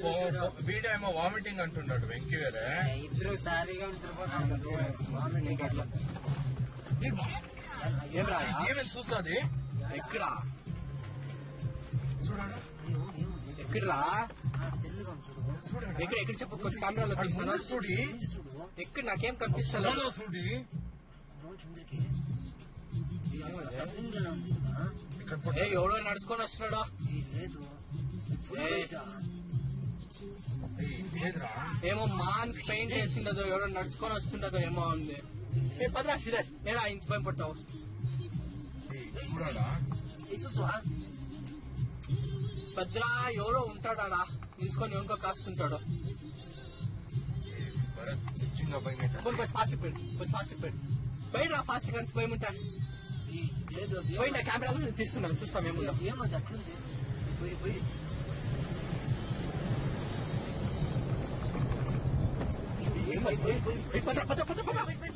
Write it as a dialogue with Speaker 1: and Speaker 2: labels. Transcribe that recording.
Speaker 1: వీడేమో వామిటింగ్ అంటున్నాడు వెంకీ వేరే
Speaker 2: ఇద్దరు సారీగా నిద్రపోతాను వామిటింగ్ అట్లా
Speaker 3: ఏం రా
Speaker 1: ఏమేమి చూస్తుంది
Speaker 3: ఎక్కడ
Speaker 1: చూడండి
Speaker 3: ఎక్కడరా
Speaker 2: తెలుగు చూడు
Speaker 3: ఎక్కడ ఎక్కడ చెప్పు కొంచెం కెమెరాలో తీస్తాను
Speaker 1: చూడి
Speaker 2: చూడు
Speaker 3: ఎక్కడ నాకేం కనిపిస్తలేదు
Speaker 1: ఫోటోలో చూడి
Speaker 2: డ్రోన్ చూడరికి ఇంట్లో ఉంది కదా
Speaker 1: ఇక్కడ
Speaker 3: ఏ ఎవడో నడుచుకొని వస్తున్నాడో
Speaker 2: ఈ లేదు
Speaker 3: ఏ,
Speaker 1: ఏయ్, ఏదిరా
Speaker 3: ఏమో మాన్ పెయింట్ వేసిండదో ఎవడో నడుచుకొని వస్తుండదో ఏమో ఉంది ఏ పదరా సిరే నేనా ఇంత భయం పడతావు
Speaker 1: ఏయ్, చూడాలా
Speaker 2: చూసా
Speaker 3: భద్రా ఎవరో ఉంటాడా నిల్చుకొని ఎవరికో కాస్తుంటాడు
Speaker 1: ఏయ్, భరత్ నిజంగా భయం అవుతుంది.
Speaker 3: కొంచెం కొంచెం ఫాస్ట్ పెట్టు కొంచెం ఫాస్ట్ పెట్టు బయట రా ఫాస్ట్ కానీ భయం ఉంటా
Speaker 2: లేదు
Speaker 3: పోయి కెమెరాలో నేను తీస్తున్నాను చూస్తాం ఏముందో
Speaker 2: ఏమది అట్లుంది పోయి పోయి
Speaker 3: ఏం భయం, భయం, భయం. ఏ, పద పద పద పద